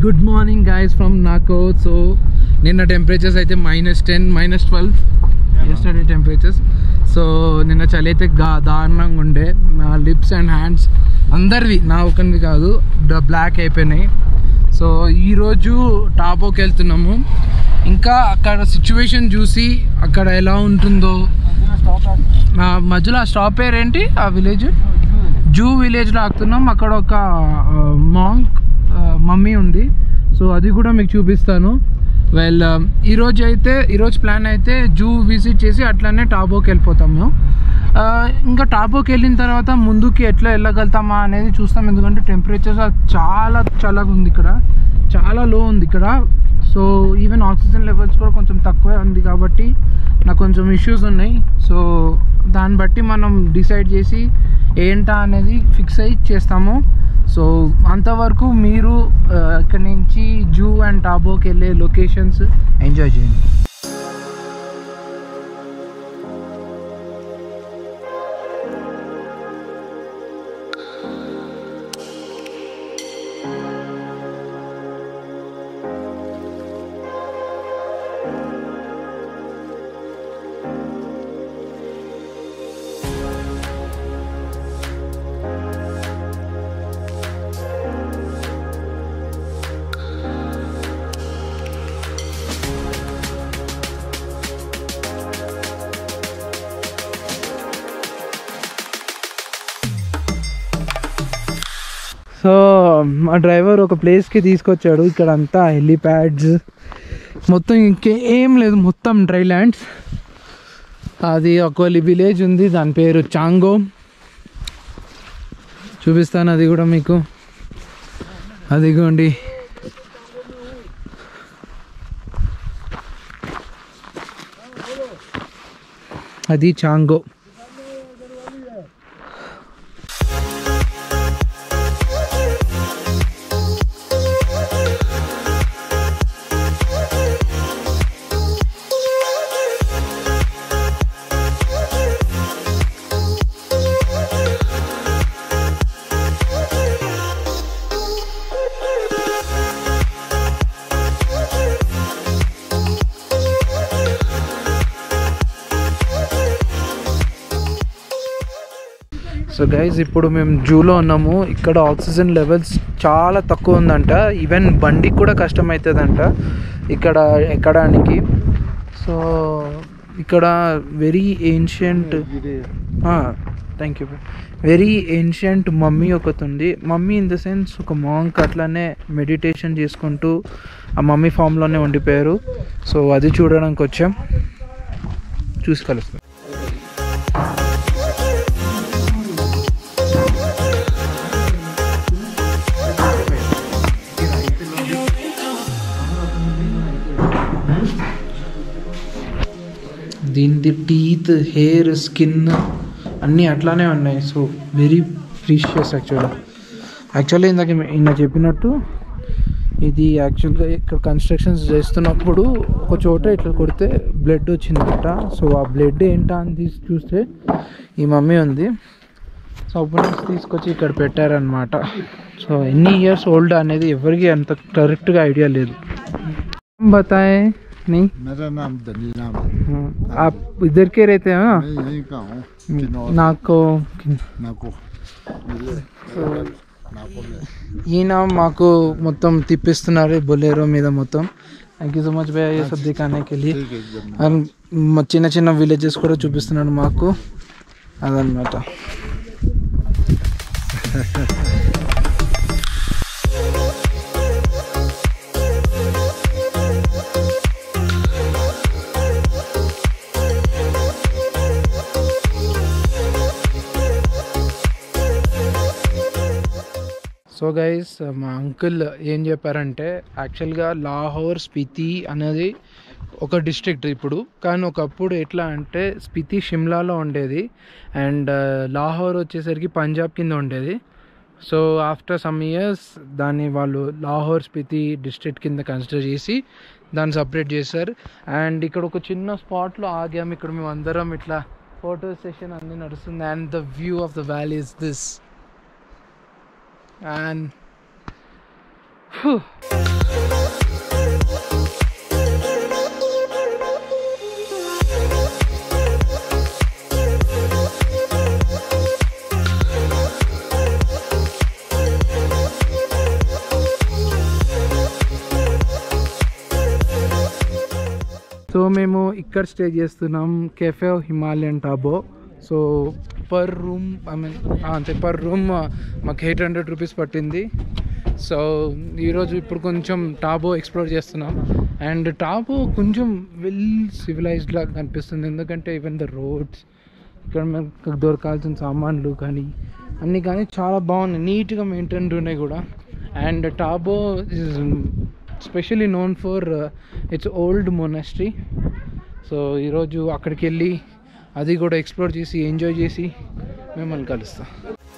Good morning guys from Nako so నిన్న temperatures అయితే minus ten minus twelve yesterday temperatures so నిన్న చలి అయితే గా దారుణంగా ఉండే నా లిప్స్ అండ్ హ్యాండ్స్ అందరివి నా ఒకరివి కాదు బ్లాక్ అయిపోయినాయి సో ఈరోజు టాపోకి వెళ్తున్నాము ఇంకా అక్కడ సిచ్యువేషన్ చూసి అక్కడ ఎలా ఉంటుందో ఆ మధ్యలో ఆ స్టాప్ పేరు ఏంటి ఆ విలేజ్ జూ విలేజ్లో ఆగుతున్నాం అక్కడ ఒక మాంక్ మమ్మీ ఉంది సో అది కూడా మీకు చూపిస్తాను వెల్ ఈరోజు అయితే ఈరోజు ప్లాన్ అయితే జూ విజిట్ చేసి అట్లనే టాబోకి వెళ్ళిపోతాము ఆ, ఇంకా టాబోకి వెళ్ళిన తర్వాత ముందుకి ఎట్లా వెళ్ళగలుగుతామా అనేది చూస్తాం ఎందుకంటే టెంపరేచర్ చాలా చల్లగా ఉంది ఇక్కడ చాలా లో ఉంది ఇక్కడ సో ఈవెన్ ఆక్సిజన్ లెవెల్స్ కూడా కొంచెం తక్కువే ఉంది కాబట్టి నాకు కొంచెం ఇష్యూస్ ఉన్నాయి సో దాన్ని బట్టి మనం డిసైడ్ చేసి ఏంటా అనేది ఫిక్స్ అయ్యి చేస్తాము సో అంతవరకు మీరు ఆ, ఇక్కడి నుంచి జూ అండ్ టాబోకి వెళ్ళే లొకేషన్స్ ఎంజాయ్ చేయండి సో మా డ్రైవర్ ఒక ప్లేస్కి తీసుకొచ్చాడు ఇక్కడ అంతా హెలిప్యాడ్స్ మొత్తం ఇంకేం లేదు మొత్తం డ్రై ల్యాండ్స్ అది ఒక విలేజ్ ఉంది దాని పేరు చాంగో చూపిస్తాను అది కూడా మీకు అదిగోండి అది చాంగో సో గైజ్ ఇప్పుడు మేము జూలో ఉన్నాము ఇక్కడ ఆక్సిజన్ లెవెల్స్ చాలా తక్కువ ఉందంట ఈవెన్ బండికి కూడా కష్టం అవుతుందంట ఇక్కడ ఎక్కడానికి సో ఇక్కడ very ancient thank you very ancient mummy ఒకటి ఉంది మమ్మీ ఇన్ ద సెన్స్ ఒక మాంక్ అట్లానే మెడిటేషన్ చేసుకుంటూ ఆ మమ్మీ ఫామ్లోనే ఉండిపోయారు సో అది చూడడానికి వచ్చాం చూసి కలుస్తాం దీనిది టీత్ హెయిర్ స్కిన్ అన్నీ అట్లానే ఉన్నాయి so very precious actually actually ఇందాక ఇందాక చెప్పినట్టు ఇది యాక్చువల్గా ఇక్కడ కన్స్ట్రక్షన్స్ చేస్తున్నప్పుడు ఒక చోట ఇట్లా కొడితే బ్లడ్ వచ్చిందట సో ఆ బ్లడ్ ఏంటా అని తీసి చూస్తే ఈ మమ్మీ ఉంది సో అప్పటి నుంచి తీసుకొచ్చి ఇక్కడ పెట్టారనమాట సో ఎన్ని ఇయర్స్ ఓల్డ్ అనేది ఎవరికి అంత కరెక్ట్గా ఐడియా లేదు బతాయే నీ मेरा नाम दनी नाम है आप इधर के रहते हैं ना मैं यहीं का हूँ किन्नौर నాకు नाको नाको में ఈయన మాకు మొత్తం తిప్పిస్తున్నారు ఈ బొలేరో మీద మొత్తం థ్యాంక్ యూ సో మచ్ భయ్యా ये सब दिखाने के लिए ठीक है एकदम అండ్ మ- చిన్న చిన్న విలేజెస్ కూడా చూపిస్తున్నాడు మాకు అదనమాట సో గైస్ మా అంకుల్ ఏం చెప్పారంటే యాక్చువల్గా లాహోర్ స్పితి అనేది ఒక డిస్ట్రిక్ట్ ఇప్పుడు కానీ ఒకప్పుడు ఎట్లా అంటే స్పితి షిమ్లాలో ఉండేది అండ్ లాహోర్ వచ్చేసరికి పంజాబ్ కింద ఉండేది సో ఆఫ్టర్ సమ్ ఇయర్స్ దాన్ని వాళ్ళు లాహోర్ స్పితి డిస్ట్రిక్ట్ కింద కన్సిడర్ చేసి దాన్ని సపరేట్ చేశారు అండ్ ఇక్కడ ఒక చిన్న స్పాట్లో ఆగాము ఇక్కడ మేము అందరం ఇట్లా ఫోటో సెషన్ అన్నీ నడుస్తుంది and the view of the valley is this and so మేము ఇక్కడ స్టే చేస్తున్నాం cafe Himalayan Tabo so per room I mean అంతే పర్ రూమ్ మాకు ఎయిట్ హండ్రెడ్ రూపీస్ పట్టింది సో ఈరోజు ఇప్పుడు కొంచెం టాబో ఎక్స్ప్లోర్ చేస్తున్నాం అండ్ టాబో కొంచెం వెల్ సివిలైజ్డ్ లాగా కనిపిస్తుంది ఎందుకంటే ఈవెన్ ద రోడ్స్ ఇక్కడ మనకు దొరకాల్సిన సామాన్లు కానీ అన్నీ కానీ చాలా బాగున్నాయి నీట్గా మెయింటైన్ ఉన్నాయి కూడా and Tabo is specially known for its old monastery so ఈరోజు అక్కడికి వెళ్ళి అది కూడా ఎక్స్ప్లోర్ చేసి ఎంజాయ్ చేసి మిమ్మల్ని కలుస్తాం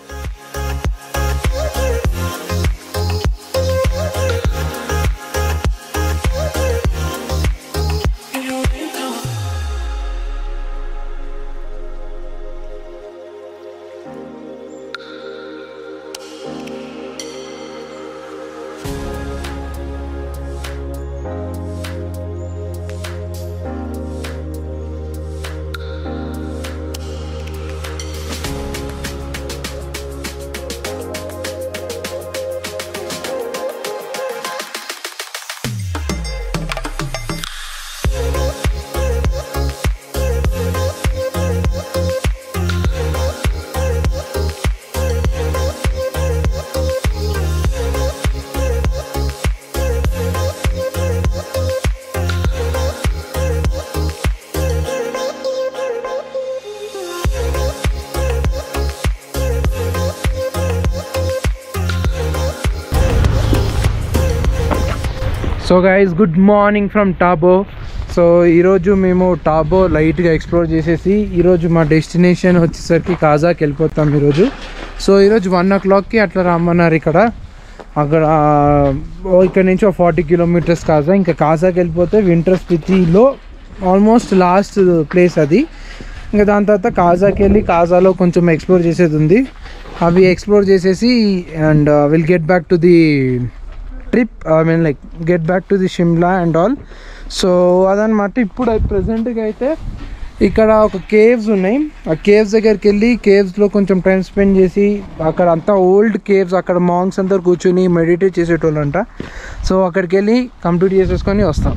so guys good morning from Tabo so ఈరోజు మేము టాబో లైట్గా ఎక్స్ప్లోర్ చేసేసి ఈరోజు మా డెస్టినేషన్ వచ్చేసరికి కాజాకి వెళ్ళిపోతాం ఈరోజు సో ఈరోజు వన్ ఓ క్లాక్కి అట్లా రమ్మన్నారు ఇక్కడ అక్కడ ఓ ఇక్కడ నుంచి ఒక ఫార్టీ కిలోమీటర్స్ కాజా ఇంకా కాజాకి వెళ్ళిపోతే వింటర్ స్పితిలో ఆల్మోస్ట్ లాస్ట్ ప్లేస్ అది ఇంకా దాని తర్వాత కాజాకి వెళ్ళి కాజాలో కొంచెం ఎక్స్ప్లోర్ చేసేది ఉంది అవి ఎక్స్ప్లోర్ చేసేసి and will get back to the trip I mean like get back to the Shimla and all so అదనమాట ఇప్పుడు ప్రజెంట్గా అయితే ఇక్కడ ఒక కేవ్స్ ఉన్నాయి ఆ కేవ్స్ దగ్గరికి వెళ్ళి కేవ్స్లో కొంచెం టైం స్పెండ్ చేసి అక్కడ అంతా ఓల్డ్ కేవ్స్ అక్కడ మాంగ్స్ అందరు కూర్చొని మెడిటేట్ చేసేటోళ్ళంట సో అక్కడికి వెళ్ళి కంప్లీట్ చేసేసుకొని వస్తాం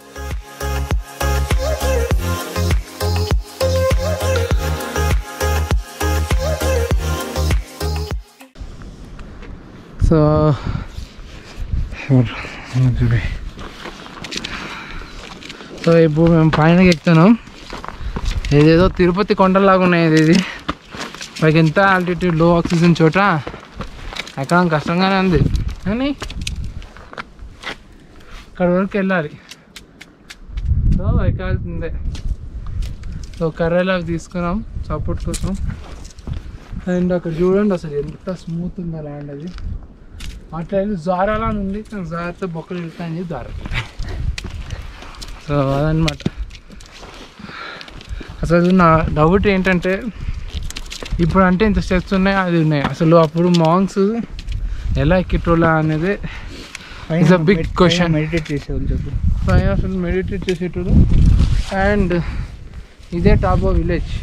సో సో ఇప్పుడు మేము పైన ఎక్కుతున్నాం ఏదేదో తిరుపతి కొండలాగా ఉన్నాయి ఇది ఇది పైకి ఎంత ఆల్టిట్యూడ్ లో ఆక్సిజన్ చోట ఎక్కడం కష్టంగానే ఉంది కానీ ఇక్కడ వరకు వెళ్ళాలి సో ఎక్కాల్సిందే సో కర్రలు అవి తీసుకున్నాం సపోర్ట్ కోసం అండ్ అక్కడ చూడండి అసలు ఎంత స్మూత్ ఉందో ల్యాండ్ అది అట్లా జారాలా ఉంది కానీ జారితే బొక్కలు వెళ్తాయని చెప్పి జారట్లేదు సో అదనమాట అసలు నా డౌట్ ఏంటంటే ఇప్పుడు అంటే ఇంత స్టెప్స్ ఉన్నాయి అది ఉన్నాయి అసలు అప్పుడు మాంగ్స్ ఎలా ఎక్కేటోళ్ళ అనేది It's a big question. Meditate చేసేవాళ్ళు చెప్పు పైన అసలు మెడిటేట్ చేసేటోడు అండ్ ఇదే టాప్ విలేజ్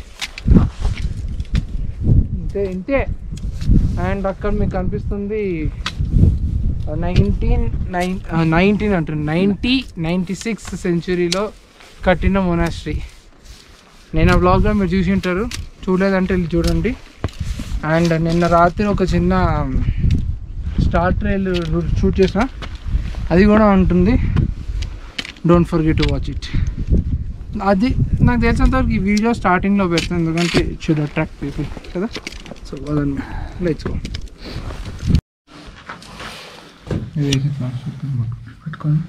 ఇంతే ఇంతే అండ్ అక్కడ మీకు కనిపిస్తుంది నైన్టీన్ నైన్ నైన్టీన్ అంటుంది నైంటీ నైంటీ సిక్స్ సెంచురీలో కట్టిన మొనాస్ట్రీ నేను ఆ బ్లాగ్లో మీరు చూసి ఉంటారు చూడలేదంటే వెళ్ళి చూడండి అండ్ నిన్న రాత్రి ఒక చిన్న స్టార్ ట్రైల్ షూట్ చేసిన అది కూడా ఉంటుంది don't forget to watch it అది నాకు తెలిసినంత వరకు ఈ వీడియో స్టార్టింగ్లో పెడతాను ఎందుకంటే ఇట్ షుడ్ అట్రాక్ట్ పీపుల్ కదా సో అదన్నమాట లెట్స్ గో పెట్టుకోండి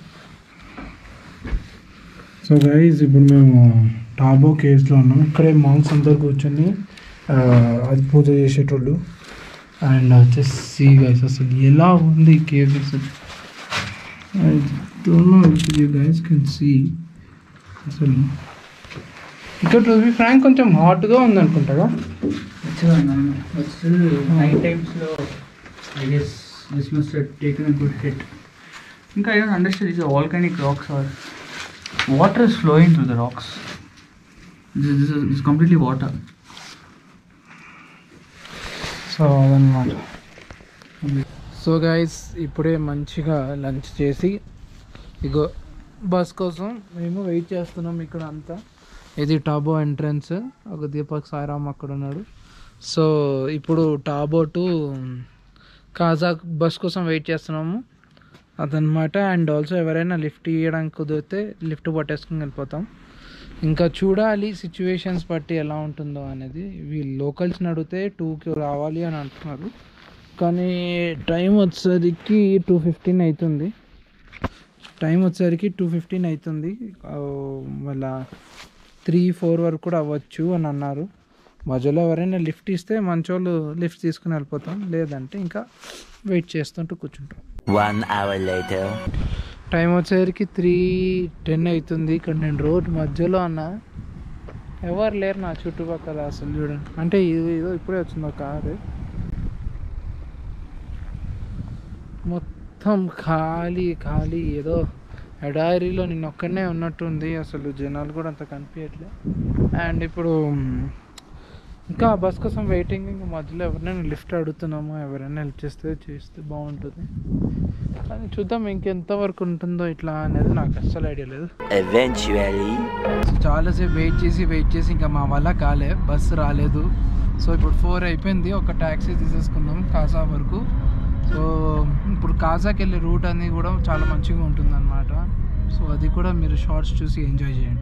సో గైజ్ ఇప్పుడు మేము టాబో కేవ్స్లో ఉన్నాం ఇక్కడే మాంగ్స్ అందరు కూర్చొని ఆ, అది పూజ చేసేటోళ్ళు అండ్ వచ్చేసి గైస్ అసలు ఎలా ఉంది కేవ్ అసలు I don't know if you guys can see అసలు ఇక్కడ టు బి ఫ్రాంక్ కొంచెం హాట్గా ఉంది అనుకుంటాగా నైట్ టైమ్స్ లో I guess this must taken a good hit ఇంకా ఐ డోంట్ అండర్స్టాండ్ ఇది volcanic rocks or water is flowing through the rocks. This, this is it's completely water. So అదనమాట so guys ఇప్పుడే మంచిగా lunch చేసి ఇగో bus కోసం మేము wait చేస్తున్నాం ఇక్కడ అంతా ఇది టాబో ఎంట్రన్స్ ఒక దీపక్ సాయిరామ్ అక్కడ ఉన్నాడు సో ఇప్పుడు టాబో టు కాజాక్ బస్ కోసం వెయిట్ చేస్తున్నాము అదనమాట అండ్ ఆల్సో ఎవరైనా లిఫ్ట్ ఇవ్వడానికి కుదిరితే లిఫ్ట్ పట్టేసుకుని వెళ్ళిపోతాం ఇంకా చూడాలి సిచ్యువేషన్స్ బట్టి ఎలా ఉంటుందో అనేది వీళ్ళు లోకల్స్ని అడిగితే టూకి రావాలి అని అంటున్నారు కానీ టైం వచ్చేసరికి టూ ఫిఫ్టీన్ అవుతుంది టైం వచ్చేసరికి టూ ఫిఫ్టీన్ అవుతుంది ఆ, మళ్ళా త్రీ ఫోర్ వరకు కూడా అవ్వచ్చు అని అన్నారు మధ్యలో ఎవరైనా లిఫ్ట్ ఇస్తే మంచోళ్ళు లిఫ్ట్ తీసుకుని వెళ్ళిపోతాం లేదంటే ఇంకా వెయిట్ చేస్తుంటూ కూర్చుంటాం One hour later. టైం వచ్చేసరికి త్రీ టెన్ అవుతుంది ఇక్కడ నేను రోడ్ మధ్యలో అన్న ఎవరు లేరు నా చుట్టుపక్కల అసలు చూడండి అంటే ఇది ఏదో ఇప్పుడే వచ్చింది ఒక కారు మొత్తం ఖాళీ ఖాళీ ఏదో ఎడారిలో నేను ఒక్కడనే ఉన్నట్టుంది అసలు జనాలు కూడా అంత కనిపించట్లే అండ్ ఇప్పుడు మ్, ఇంకా బస్ కోసం వెయిటింగ్ ఇంకా మధ్యలో ఎవరైనా లిఫ్ట్ అడుగుతున్నామో ఎవరైనా హెల్ప్ చేస్తే చేస్తే బాగుంటుంది కానీ చూద్దాం ఇంకెంత వరకు ఉంటుందో ఇట్లా అనేది నాకు అస్సలు ఐడియా లేదు Eventually. చాలాసేపు వెయిట్ చేసి వెయిట్ చేసి ఇంకా మా వల్ల కాలే బస్సు రాలేదు సో ఇప్పుడు ఫోర్ అయిపోయింది ఒక ట్యాక్సీ తీసేసుకున్నాం కాజా వరకు సో ఇప్పుడు కాజాకి వెళ్ళే రూట్ అనేది కూడా చాలా మంచిగా ఉంటుంది అనమాట సో అది కూడా మీరు షార్ట్స్ చూసి ఎంజాయ్ చేయండి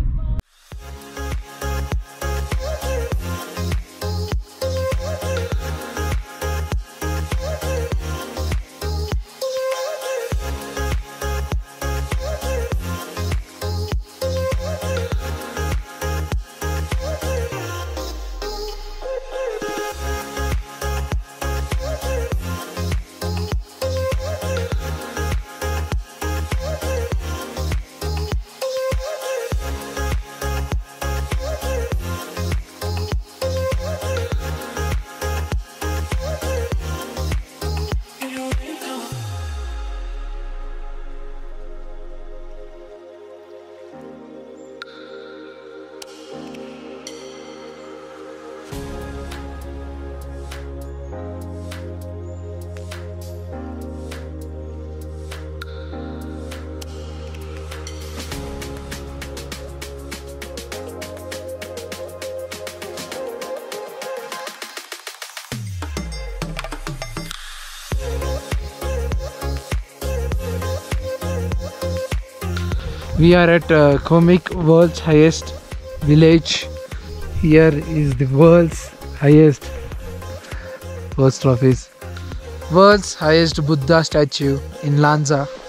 We are at uh, Komik, world's highest village. Here is the world's highest post office. World's highest Buddha statue in Lanza.